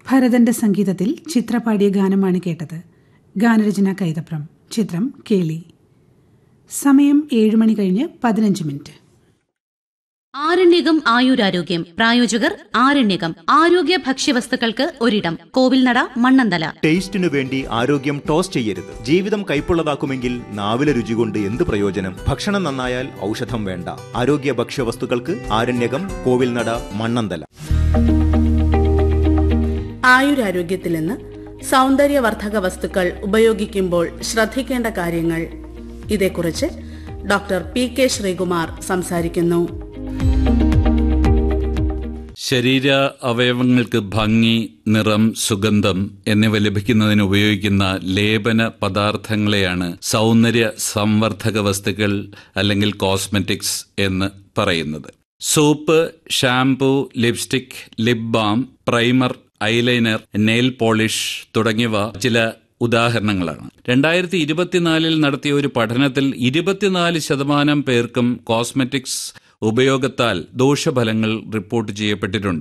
ഭരതന്റെ സംഗീതത്തിൽ ചിത്ര പാടിയ ഗാനമാണ് കേട്ടത് ഗാനരചന കൈതപ്രം ചിത്രം കേളി സമയം ഏഴ് മണി കഴിഞ്ഞ് പതിനഞ്ച് മിനിറ്റ് ആരണ്യകം ആയുരാരോഗ്യം പ്രായോജകർ ആരണ്യകം ആരോഗ്യ ഭക്ഷ്യവസ്തുക്കൾക്ക് ഒരിടം കോവിൽനട മണ്ണന്തല ടേസ്റ്റിനു വേണ്ടി ആരോഗ്യം ടോസ് ചെയ്യരുത് ജീവിതം കൈപ്പുള്ളതാക്കുമെങ്കിൽ നാവിലെ രുചി കൊണ്ട് എന്ത് പ്രയോജനം ഭക്ഷണം നന്നായാൽ ഔഷധം വേണ്ട ആരോഗ്യ ഭക്ഷ്യവസ്തുക്കൾക്ക് ആരണ്യകം കോവിൽനട മണ്ണന്തല ആയുരാരോഗ്യത്തിൽ നിന്ന് സൗന്ദര്യവർദ്ധക വസ്തുക്കൾ ഉപയോഗിക്കുമ്പോൾ ശ്രദ്ധിക്കേണ്ട കാര്യങ്ങൾ ഇതേക്കുറിച്ച് ഡോക്ടർ പി കെ ശ്രീകുമാർ സംസാരിക്കുന്നു ശരീര അവയവങ്ങൾക്ക് ഭംഗി നിറം സുഗന്ധം എന്നിവ ലഭിക്കുന്നതിന് ഉപയോഗിക്കുന്ന ലേപന പദാർത്ഥങ്ങളെയാണ് സൗന്ദര്യ സംവർദ്ധക വസ്തുക്കൾ അല്ലെങ്കിൽ കോസ്മെറ്റിക്സ് എന്ന് പറയുന്നത് soap shampoo lipstick lip balm primer eyeliner nail polish തുടങ്ങിയവ ചില ഉദാഹരണങ്ങളാണ് രണ്ടായിരത്തി ഇരുപത്തിനാലിൽ നടത്തിയ ഒരു പഠനത്തിൽ ഇരുപത്തിനാല് ശതമാനം പേർക്കും കോസ്മെറ്റിക്സ് ഉപയോഗത്താൽ ദോഷഫലങ്ങൾ റിപ്പോർട്ട് ചെയ്യപ്പെട്ടിട്ടുണ്ട്